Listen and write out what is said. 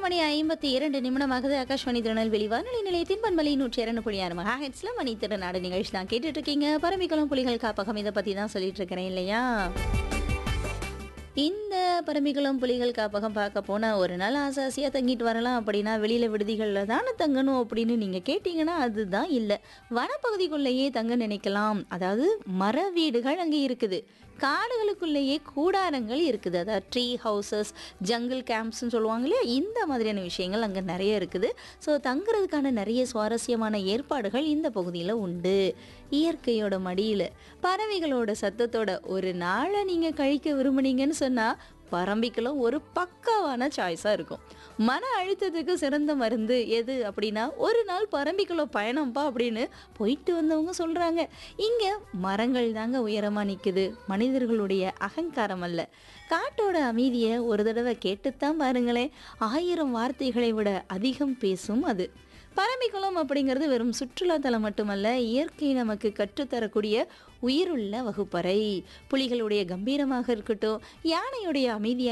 மணி ஐம்பத்தி இரண்டு நிமிடமாகுது ஆகாஷ்வாணி திருநெல்வேலி வானொலி நிலையத்தின் பண்பலை நூற்றி இரண்டு புள்ளி ஆறு மகா ஹெட்ஸ்ல மணி திருநாடு நிகழ்ச்சி தான் கேட்டுட்டு இருக்கீங்க பரம்பிக்குளம் புலிகள் காப்பகம் இதை பத்தி தான் சொல்லிட்டு இருக்கிறேன் இல்லையா இந்த பரம்பிக்குளம் புலிகள் காப்பகம் பார்க்க போனால் ஒரு நாள் ஆசாசியாக தங்கிட்டு வரலாம் அப்படின்னா வெளியில் விடுதிகளில் தானே தங்கணும் அப்படின்னு நீங்கள் கேட்டிங்கன்னா அதுதான் இல்லை வனப்பகுதிக்குள்ளேயே தங்க நினைக்கலாம் அதாவது மர வீடுகள் அங்கே இருக்குது காடுகளுக்குள்ளேயே கூடாரங்கள் இருக்குது அதாவது ட்ரீ ஹவுசஸ் ஜங்கிள் கேம்ப்ஸ்னு சொல்லுவாங்க இல்லையா இந்த மாதிரியான விஷயங்கள் அங்கே நிறைய இருக்குது ஸோ தங்குறதுக்கான நிறைய சுவாரஸ்யமான ஏற்பாடுகள் இந்த பகுதியில் உண்டு இயற்கையோட மடியில் பறவைகளோட சத்தத்தோட ஒரு நாளை நீங்கள் கழிக்க விரும்புனீங்கன்னு சொன்னால் பரம்பிக்குளம் ஒரு பக்காவான சாய்ஸாக இருக்கும் மன அழுத்தத்துக்கு சிறந்த மருந்து எது அப்படின்னா ஒரு நாள் பரம்பிக்குளம் பயணம்ப்பா அப்படின்னு போயிட்டு வந்தவங்க சொல்கிறாங்க இங்கே மரங்கள் தாங்க உயரமாக நிற்குது மனிதர்களுடைய அகங்காரம் அல்ல காட்டோட அமைதியை ஒரு தடவை கேட்டுத்தான் பாருங்களேன் ஆயிரம் வார்த்தைகளை விட அதிகம் பேசும் அது பரம்பிக்குளம் அப்படிங்கிறது வெறும் சுற்றுலாத்தலம் மட்டுமல்ல இயற்கை நமக்கு கற்றுத்தரக்கூடிய உயிருள்ள வகுப்பறை புலிகளுடைய கம்பீரமாக இருக்கட்டும் யானையுடைய அமைதியாக